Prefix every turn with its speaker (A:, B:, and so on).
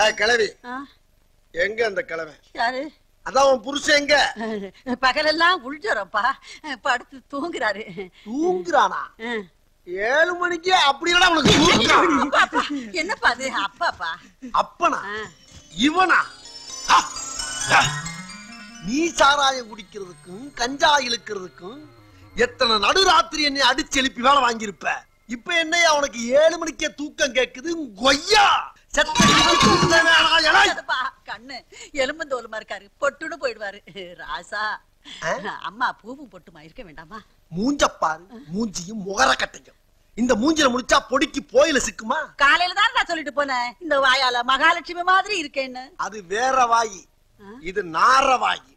A: ஏய், கிழவி
B: ஆ,
A: எங்க அந்த கிழமை
B: யாரு
A: அதான் உன் புருஷன் எங்க
B: பகலெல்லாம் உள்ஜரப்பா படுத்து தூங்குறாரு
A: தூங்குறானா
B: ஆ.
A: ஏழு மணிக்கு அப்படி இல்லடா உனக்கு தூக்கம்.
B: அப்பாப்பா, என்னப்பா அது அப்பாப்பா
A: அப்பனா
B: ஆ.
A: இவனா ஆ! ஆ! நீ சாராயம் குடிக்கிறதுக்கும் கஞ்சா இழுக்கிறதுக்கும் எத்தனை நடுராத்திரி என்னை அடிச்சு எழுப்பி வேலை வாங்கியிருப்ப இப்ப என்னையா உனக்கு ஏழு மணிக்கே தூக்கம் கேக்குது கொய்யா செத்த இடிக்கு தூக்கம் வேணாம், எலை.
B: அதுப்பா, கண்ணு எலும்பு தோலுமா இருக்காரு பொட்டுன்னு போயிடுவாரு ராசா
A: ஆ?
B: அம்மா பூவும் பொட்டுமா இருக்க வேண்டாமா
A: மூஞ்ச பாரு மூஞ்சியும் முகர கட்டையும் இந்த மூஞ்சில முடிச்சா பொடிக்கு போயில சிக்குமா
B: காலையில தான் நான் சொல்லிட்டு போனேன் இந்த வாயால மகாலட்சுமி மாதிரி இருக்கேன்னு
A: அது வேற வாயி
B: ஆ?
A: இது நார வாயி